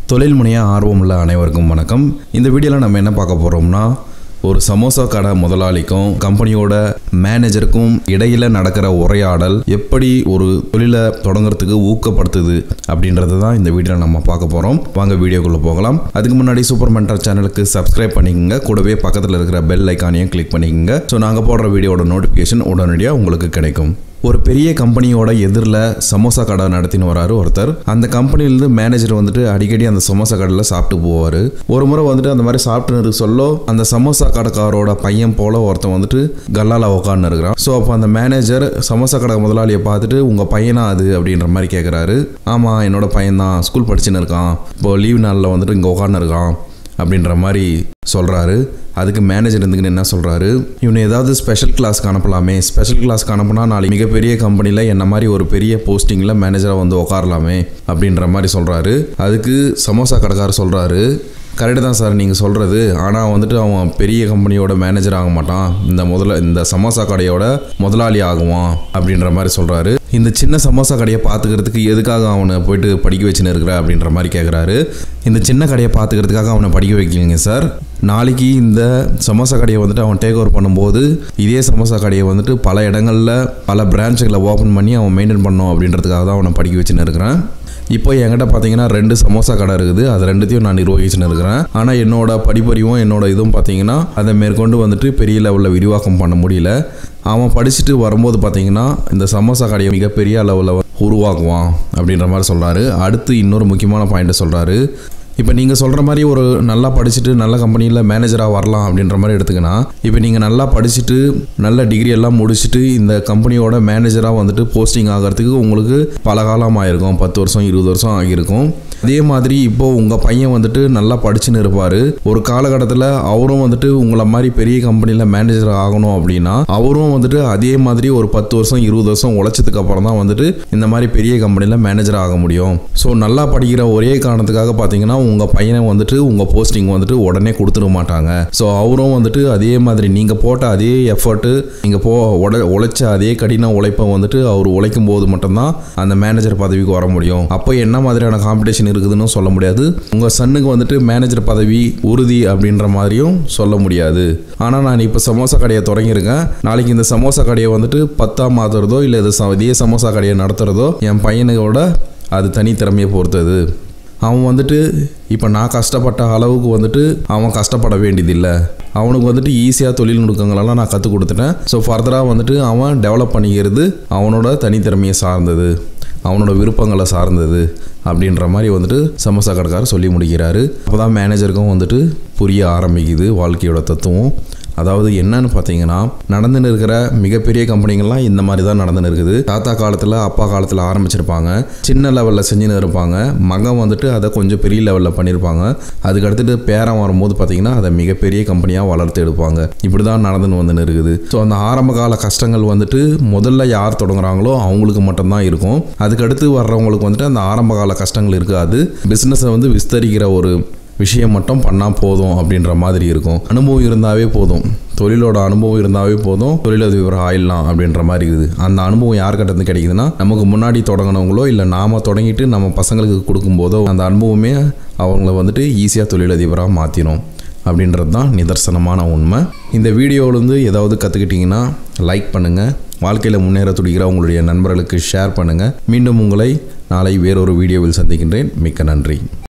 தொழில் முனைய ஆர்வமுள்ள அனைவருக்கும் வணக்கம் இந்த வீடியோவில் நம்ம என்ன பார்க்க போகிறோம்னா ஒரு சமோசா கடை முதலாளிக்கும் கம்பெனியோட மேனேஜருக்கும் இடையில நடக்கிற உரையாடல் எப்படி ஒரு தொழிலை தொடங்குறதுக்கு ஊக்கப்படுத்துது அப்படின்றது தான் இந்த வீடியோவில் நம்ம பார்க்க போகிறோம் வாங்க வீடியோக்குள்ளே போகலாம் அதுக்கு முன்னாடி சூப்பர் மென்டர் சேனலுக்கு சப்ஸ்கிரைப் பண்ணிக்கங்க கூடவே பக்கத்தில் இருக்கிற பெல் ஐக்கானையும் கிளிக் பண்ணிக்கங்க ஸோ நாங்கள் போடுற வீடியோட நோட்டிஃபிகேஷன் உடனடியாக உங்களுக்கு கிடைக்கும் ஒரு பெரிய கம்பெனியோட எதிரில் சமோசா கடை நடத்தின்னு வராரு ஒருத்தர் அந்த கம்பெனிலேருந்து மேனேஜர் வந்துட்டு அடிக்கடி அந்த சமோசா கடையில் சாப்பிட்டு போவார் ஒரு முறை வந்துட்டு அந்த மாதிரி சாப்பிட்டு சொல்ல அந்த சமோசா கடைக்காரோட பையன் போல ஒருத்தன் வந்துட்டு கல்லால உட்காந்து இருக்கிறான் ஸோ அப்போ அந்த மேனேஜர் சமோசா கடை முதலாளியை பார்த்துட்டு உங்கள் பையனா அது அப்படின்ற மாதிரி கேட்குறாரு ஆமாம் என்னோட பையன் தான் ஸ்கூல் படிச்சுன்னு இருக்கான் இப்போ லீவ் நாளில் வந்துட்டு இங்கே உட்காந்து இருக்கான் அப்படின்ற மாதிரி சொல்கிறாரு அதுக்கு மேனேஜர் இருந்துக்கின்னு என்ன சொல்கிறாரு இவனை ஏதாவது ஸ்பெஷல் கிளாஸ்க்கு அனுப்பலாமே ஸ்பெஷல் கிளாஸ்க்கு அனுப்புனா நாளைக்கு மிகப்பெரிய கம்பெனியில் என்ன மாதிரி ஒரு பெரிய போஸ்டிங்கில் மேனேஜராக வந்து உட்காரலாமே அப்படின்ற மாதிரி சொல்கிறாரு அதுக்கு சமோசா கடைக்காரர் சொல்கிறாரு கரெக்டு தான் சார் நீங்கள் சொல்கிறது ஆனால் வந்துட்டு அவன் பெரிய கம்பெனியோட மேனேஜர் ஆக மாட்டான் இந்த முதல்ல இந்த சமோசா கடையோட முதலாளி ஆகுவான் அப்படின்ற மாதிரி சொல்கிறாரு இந்த சின்ன சமோசா கடையை பார்த்துக்கிறதுக்கு எதுக்காக அவனை போயிட்டு படிக்க வச்சுன்னு இருக்கிற அப்படின்ற மாதிரி கேட்குறாரு இந்த சின்ன கடையை பார்த்துக்கிறதுக்காக அவனை படிக்க வைக்கலைங்க சார் நாளைக்கு இந்த சமோசா கடையை வந்துட்டு அவன் டேக் ஓவர் பண்ணும்போது இதே சமோசா கடையை வந்துட்டு பல இடங்களில் பல பிரான்ச்சுகளை ஓப்பன் பண்ணி அவன் மெயின்டைன் பண்ணணும் அப்படின்றதுக்காக தான் அவனை படிக்க வச்சுன்னு இருக்கிறேன் இப்போ என்கிட்ட பார்த்தீங்கன்னா ரெண்டு சமோசா கடை இருக்குது அது ரெண்டுத்தையும் நான் நிர்வகிச்சுன்னு இருக்கிறேன் ஆனால் என்னோட படிப்பறிவும் என்னோட இதுவும் பார்த்தீங்கன்னா அதை மேற்கொண்டு வந்துட்டு பெரிய லெவலில் விரிவாக்கம் பண்ண முடியல அவன் படிச்சுட்டு வரும்போது பார்த்தீங்கன்னா இந்த சமோசா கடையை மிகப்பெரிய அளவில் உருவாக்குவான் அப்படின்ற மாதிரி சொல்கிறாரு அடுத்து இன்னொரு முக்கியமான பாயிண்ட்டை சொல்கிறாரு இப்போ நீங்கள் சொல்கிற மாதிரி ஒரு நல்லா படிச்சுட்டு நல்ல கம்பெனியில் மேனேஜராக வரலாம் அப்படின்ற மாதிரி எடுத்துக்கினா இப்போ நீங்கள் நல்லா படிச்சுட்டு நல்ல டிகிரி எல்லாம் முடிச்சுட்டு இந்த கம்பெனியோட மேனேஜராக வந்துட்டு போஸ்டிங் ஆகிறதுக்கு உங்களுக்கு பல காலம் ஆகிருக்கும் பத்து வருஷம் இருபது வருஷம் ஆகியிருக்கும் அதே மாதிரி இப்போது உங்கள் பையன் வந்துட்டு நல்லா படிச்சுன்னு இருப்பார் ஒரு காலகட்டத்தில் அவரும் வந்துட்டு உங்களை மாதிரி பெரிய கம்பெனியில் மேனேஜர் ஆகணும் அப்படின்னா அவரும் வந்துட்டு அதே மாதிரி ஒரு பத்து வருஷம் இருபது வருஷம் உழைச்சதுக்கு அப்புறம் தான் வந்துட்டு இந்த மாதிரி பெரிய கம்பெனியில் மேனேஜர் ஆக முடியும் ஸோ நல்லா படிக்கிற ஒரே காரணத்துக்காக பார்த்தீங்கன்னா உங்கள் பையனை வந்துட்டு உங்கள் போஸ்டிங் வந்துட்டு உடனே கொடுத்துட மாட்டாங்க ஸோ அவரும் வந்துட்டு அதே மாதிரி நீங்கள் போட்ட அதே எஃபர்ட்டு நீங்கள் போ உட உழைச்ச அதே கடின உழைப்பை வந்துட்டு அவர் உழைக்கும் போது மட்டும்தான் அந்த மேனேஜர் பதவிக்கு வர முடியும் அப்போ என்ன மாதிரியான காம்படிஷன் இருக்குதுன்னு சொல்ல முடியாது உங்கள் சன்னுக்கு வந்துட்டு மேனேஜர் பதவி உறுதி அப்படின்ற மாதிரியும் சொல்ல முடியாது ஆனால் நான் இப்போ சமோசா கடையை தொடங்கியிருக்கேன் நாளைக்கு இந்த சமோசா கடையை வந்துட்டு பத்தாம் மாத்துறதோ இல்லை இது ச- இதே சமோசா கடையை நடத்துகிறதோ என் பையனோட அது தனித்திறமையை பொறுத்தது அவன் வந்துட்டு இப்போ நான் கஷ்டப்பட்ட அளவுக்கு வந்துட்டு அவன் கஷ்டப்பட வேண்டியதில்லை அவனுக்கு வந்துட்டு ஈஸியாக தொழில்நுட்பங்களெல்லாம் நான் கற்றுக் கொடுத்துட்டேன் ஸோ ஃபர்தராக வந்துட்டு அவன் டெவலப் பண்ணிக்கிறது அவனோட தனித்திறமையை சார்ந்தது அவனோட விருப்பங்களை சார்ந்தது அப்படின்ற மாதிரி வந்துட்டு சமோசா கடைக்காரர் சொல்லி முடிக்கிறாரு அப்போ தான் மேனேஜருக்கும் வந்துட்டு புரிய ஆரம்பிக்குது வாழ்க்கையோட தத்துவம் அதாவது என்னன்னு பார்த்தீங்கன்னா நடந்துன்னு இருக்கிற மிகப்பெரிய கம்பெனிகள்லாம் இந்த மாதிரி தான் நடந்துன்னு இருக்குது தாத்தா காலத்தில் அப்பா காலத்தில் ஆரம்பிச்சிருப்பாங்க சின்ன லெவலில் செஞ்சுன்னு இருப்பாங்க மகன் வந்துட்டு அதை கொஞ்சம் பெரிய லெவலில் பண்ணியிருப்பாங்க அதுக்கு அடுத்துட்டு பேரன் வரும்போது பார்த்தீங்கன்னா அதை மிகப்பெரிய கம்பெனியாக வளர்த்து எடுப்பாங்க இப்படி தான் நடந்துன்னு வந்துன்னு இருக்குது ஸோ அந்த ஆரம்ப கால கஷ்டங்கள் வந்துட்டு முதல்ல யார் தொடங்குறாங்களோ அவங்களுக்கு மட்டும்தான் இருக்கும் அதுக்கடுத்து வர்றவங்களுக்கு வந்துட்டு அந்த ஆரம்ப கால கஷ்டங்கள் இருக்காது பிஸ்னஸை வந்து விஸ்தரிக்கிற ஒரு விஷயம் மட்டும் பண்ணால் போதும் அப்படின்ற மாதிரி இருக்கும் அனுபவம் இருந்தாவே போதும் தொழிலோட அனுபவம் இருந்தாவே போதும் தொழிலதிபர் ஆயிடலாம் அப்படின்ற மாதிரி இருக்குது அந்த அனுபவம் யார்கிட்ட இருந்து கிடைக்குதுன்னா நமக்கு முன்னாடி தொடங்கினவங்களோ இல்லை நாம தொடங்கிட்டு நம்ம பசங்களுக்கு கொடுக்கும்போதோ அந்த அனுபவமே அவங்கள வந்துட்டு ஈஸியாக தொழிலதிபராக மாற்றிடும் அப்படின்றது தான் நிதர்சனமான உண்மை இந்த வீடியோவிலேருந்து ஏதாவது கற்றுக்கிட்டிங்கன்னா லைக் பண்ணுங்கள் வாழ்க்கையில் முன்னேற துடிக்கிற உங்களுடைய நண்பர்களுக்கு ஷேர் பண்ணுங்கள் மீண்டும் உங்களை நாளை வேறொரு வீடியோவில் சந்திக்கின்றேன் மிக்க நன்றி